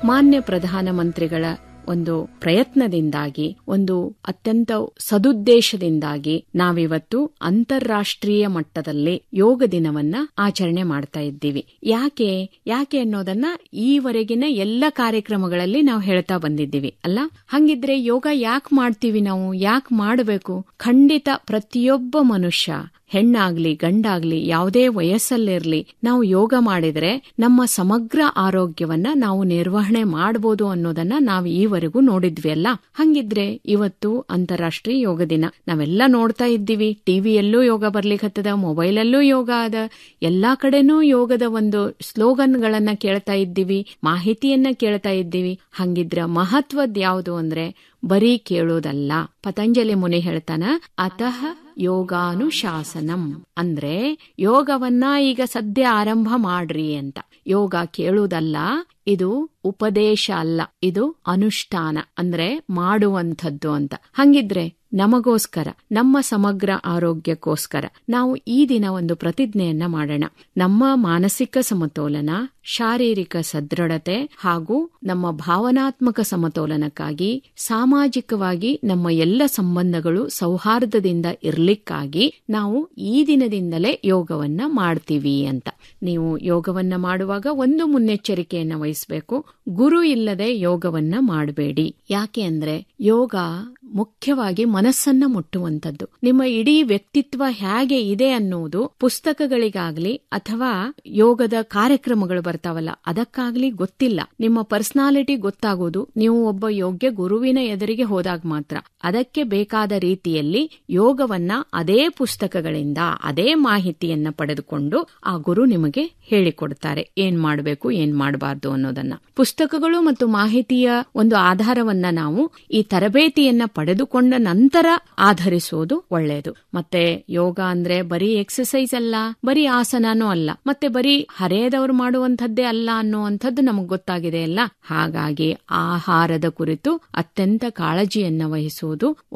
ಮಾನ್ಯ ಪ್ರಧಾನಮಂತ್ರಿಗಳ ಒಂದು ಪ್ರಯತ್ನದಿಂದಾಗಿ ಒಂದು ಅತ್ಯಂತ ಸದುದ್ದೇಶದಿಂದಾಗಿ ನಾವಿವತ್ತು ಅಂತಾರಾಷ್ಟ್ರೀಯ ಮಟ್ಟದಲ್ಲಿ ಯೋಗ ದಿನವನ್ನ ಆಚರಣೆ ಮಾಡ್ತಾ ಇದ್ದೀವಿ ಯಾಕೆ ಯಾಕೆ ಅನ್ನೋದನ್ನ ಈವರೆಗಿನ ಎಲ್ಲ ಕಾರ್ಯಕ್ರಮಗಳಲ್ಲಿ ನಾವು ಹೇಳ್ತಾ ಬಂದಿದ್ದೀವಿ ಅಲ್ಲ ಹಂಗಿದ್ರೆ ಯೋಗ ಯಾಕೆ ಮಾಡ್ತೀವಿ ನಾವು ಯಾಕೆ ಮಾಡಬೇಕು ಖಂಡಿತ ಪ್ರತಿಯೊಬ್ಬ ಮನುಷ್ಯ ಹೆಣ್ಣಾಗ್ಲಿ ಗಂಡಾಗ್ಲಿ ಯಾವುದೇ ವಯಸ್ಸಲ್ಲಿರ್ಲಿ ನಾವು ಯೋಗ ಮಾಡಿದ್ರೆ ನಮ್ಮ ಸಮಗ್ರ ಆರೋಗ್ಯವನ್ನ ನಾವು ನಿರ್ವಹಣೆ ಮಾಡಬಹುದು ಅನ್ನೋದನ್ನ ನಾವು ಈವರೆಗೂ ನೋಡಿದ್ವಿ ಅಲ್ಲ ಹಂಗಿದ್ರೆ ಇವತ್ತು ಅಂತಾರಾಷ್ಟ್ರೀಯ ಯೋಗ ದಿನ ನಾವೆಲ್ಲ ನೋಡ್ತಾ ಇದ್ದೀವಿ ಟಿವಿಯಲ್ಲೂ ಯೋಗ ಬರ್ಲಿಕ್ಕತ್ತದ ಮೊಬೈಲಲ್ಲೂ ಯೋಗ ಅದ ಎಲ್ಲಾ ಕಡೆನೂ ಯೋಗದ ಒಂದು ಸ್ಲೋಗನ್ಗಳನ್ನ ಕೇಳ್ತಾ ಇದ್ದೀವಿ ಮಾಹಿತಿಯನ್ನ ಕೇಳ್ತಾ ಇದ್ದೀವಿ ಹಂಗಿದ್ರ ಮಹತ್ವದ್ ಯಾವುದು ಅಂದ್ರೆ ಬರೀ ಕೇಳೋದಲ್ಲ ಪತಂಜಲಿ ಮುನಿ ಹೇಳ್ತಾನ ಅತಃ ಯೋಗಾನುಶಾಸನಂ ಅಂದ್ರೆ ಯೋಗವನ್ನ ಈಗ ಸದ್ಯ ಆರಂಭ ಮಾಡ್ರಿ ಅಂತ ಯೋಗ ಕೇಳುವುದಲ್ಲ ಇದು ಉಪದೇಶ ಅಲ್ಲ ಇದು ಅನುಷ್ಠಾನ ಅಂದ್ರೆ ಮಾಡುವಂಥದ್ದು ಅಂತ ಹಂಗಿದ್ರೆ ನಮಗೋಸ್ಕರ ನಮ್ಮ ಸಮಗ್ರ ಆರೋಗ್ಯಕ್ಕೋಸ್ಕರ ನಾವು ಈ ದಿನ ಒಂದು ಪ್ರತಿಜ್ಞೆಯನ್ನ ಮಾಡೋಣ ನಮ್ಮ ಮಾನಸಿಕ ಸಮತೋಲನ ಶಾರೀರಿಕ ಸದೃಢತೆ ಹಾಗೂ ನಮ್ಮ ಭಾವನಾತ್ಮಕ ಸಮತೋಲನಕ್ಕಾಗಿ ಸಾಮಾಜಿಕವಾಗಿ ನಮ್ಮ ಎಲ್ಲ ಸಂಬಂಧಗಳು ಸೌಹಾರ್ದದಿಂದ ಇರ್ಲಿಕ್ಕಾಗಿ ನಾವು ಈ ದಿನದಿಂದಲೇ ಯೋಗವನ್ನ ಮಾಡ್ತೀವಿ ಅಂತ ನೀವು ಯೋಗವನ್ನ ಮಾಡುವಾಗ ಒಂದು ಮುನ್ನೆಚ್ಚರಿಕೆಯನ್ನ ವಹಿಸಬೇಕು ಗುರು ಇಲ್ಲದೆ ಯೋಗವನ್ನ ಮಾಡಬೇಡಿ ಯಾಕೆ ಅಂದ್ರೆ ಯೋಗ ಮುಖ್ಯವಾಗಿ ಮನಸ್ಸನ್ನ ಮುಟ್ಟುವಂಥದ್ದು ನಿಮ್ಮ ಇಡೀ ವ್ಯಕ್ತಿತ್ವ ಹೇಗೆ ಇದೆ ಅನ್ನುವುದು ಪುಸ್ತಕಗಳಿಗಾಗ್ಲಿ ಅಥವಾ ಯೋಗದ ಕಾರ್ಯಕ್ರಮಗಳು ಬರ್ತಾವಲ್ಲ ಅದಕ್ಕಾಗ್ಲಿ ಗೊತ್ತಿಲ್ಲ ನಿಮ್ಮ ಪರ್ಸನಾಲಿಟಿ ಗೊತ್ತಾಗೋದು ನೀವು ಒಬ್ಬ ಯೋಗ್ಯ ಗುರುವಿನ ಎದುರಿಗೆ ಹೋದಾಗ ಮಾತ್ರ ಅದಕ್ಕೆ ಬೇಕಾದ ರೀತಿಯಲ್ಲಿ ಯೋಗವನ್ನ ಅದೇ ಪುಸ್ತಕಗಳಿಂದ ಅದೇ ಮಾಹಿತಿಯನ್ನ ಪಡೆದುಕೊಂಡು ಆ ಗುರು ನಿಮಗೆ ಹೇಳಿಕೊಡ್ತಾರೆ ಏನ್ ಮಾಡಬೇಕು ಏನ್ ಮಾಡಬಾರ್ದು ಅನ್ನೋದನ್ನ ಪುಸ್ತಕಗಳು ಮತ್ತು ಮಾಹಿತಿಯ ಒಂದು ಆಧಾರವನ್ನ ನಾವು ಈ ತರಬೇತಿಯನ್ನ ಪಡೆದುಕೊಂಡ ನಂತರ ಆಧರಿಸುವುದು ಒಳ್ಳೆಯದು ಮತ್ತೆ ಯೋಗ ಅಂದ್ರೆ ಬರೀ ಎಕ್ಸಸೈಸ್ ಅಲ್ಲ ಬರೀ ಆಸನನೂ ಅಲ್ಲ ಮತ್ತೆ ಬರೀ ಹರೆಯದವರು ಮಾಡುವಂಥದ್ದೇ ಅಲ್ಲ ಅನ್ನುವಂಥದ್ದು ನಮಗ್ ಗೊತ್ತಾಗಿದೆ ಅಲ್ಲ ಹಾಗಾಗಿ ಆಹಾರದ ಕುರಿತು ಅತ್ಯಂತ ಕಾಳಜಿಯನ್ನ ವಹಿಸುವುದು